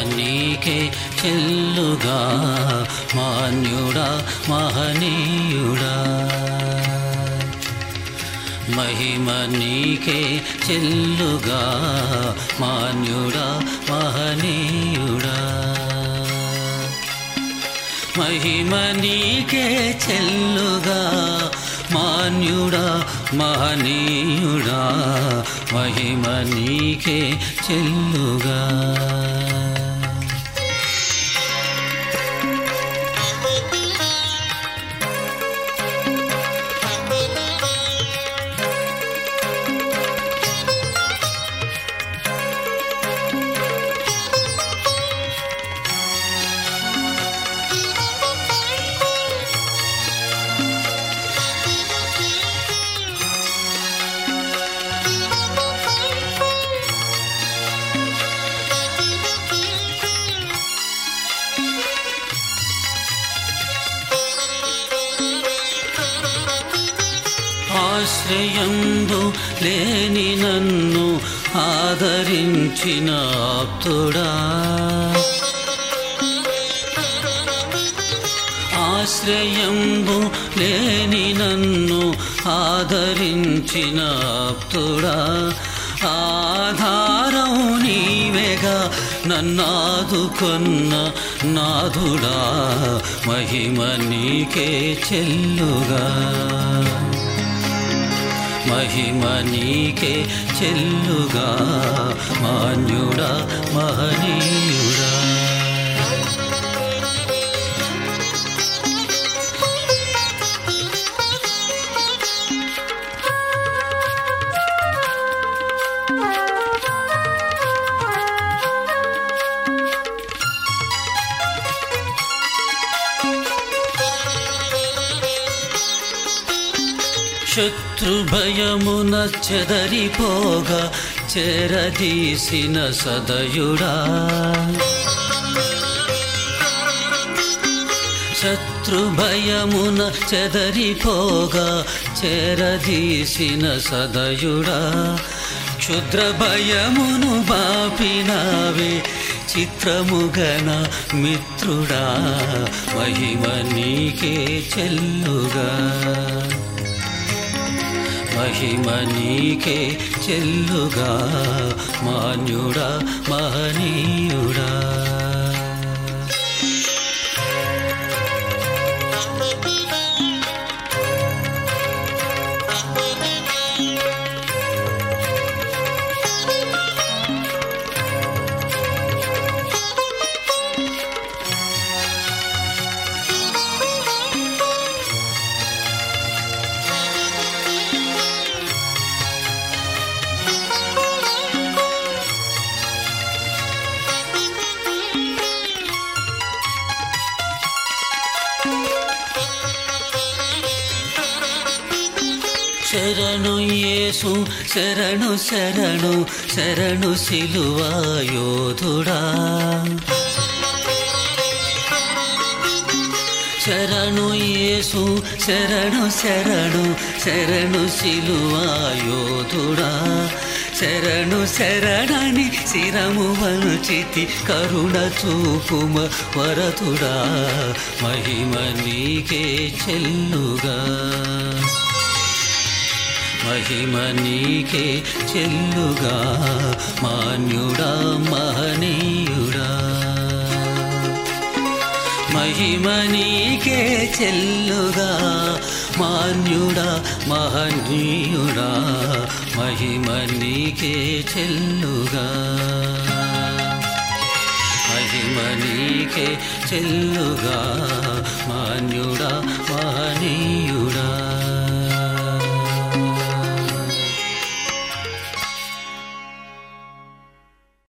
నీకే చెల్లుగా మాన్యుడా మహనీయుడా మహిమ నీకే చెల్లుగా మాన్యుడా మహనీయుడా మహిమ నీకే చెల్లుగా మాన్యుడా మహనీయుడా మహిమ నీకే చెల్లుగా ఆశ్రయంబు లేని నన్ను ఆదరించిన ఆప్తుడా ఆశ్రయంబు లేని నన్ను ఆదరించిన ఆప్తుడా ఆధారం నీవేగా నన్నాదుకొన్న నాథుడా మహిమ నీకే చెల్లుగా మహిమ నీకే చెల్లుగా మాన్యుడా మహనీయుడా శత్రుభయమున చెదరిపోగా చెరదీసిన సదయుడా శత్రుభయమున చెదరిపోగా చెరదీసిన సదయుడా క్షుద్ర భయమును బాపినావే చిత్రముగన మిత్రుడా మహిమ నీకే చెల్లుగా మహిమ నీకే చెల్లుగా మాన్యుడా మహనీయుడా శరణు యేసు శరణు శరణు శరణు సిలువాయోధుడా శరణు యేసు శరణు శరణు శరణు సిలువాయోధుడా శరణు శరణని శిరము వంచితి కరుణ చూపుమ వరతుడా మహిమ నీకే చెల్లుగా మహిమ నీకే చెల్లుగా మాన్యుడా మహనీయుడా మహిమ నీకే చెల్లుగా మాన్యుడా మహనీయుడా మహిమ నీకే చెల్లుగా మహిమ నీకే చెల్లుగా మాన్యుడా మహనీయుడా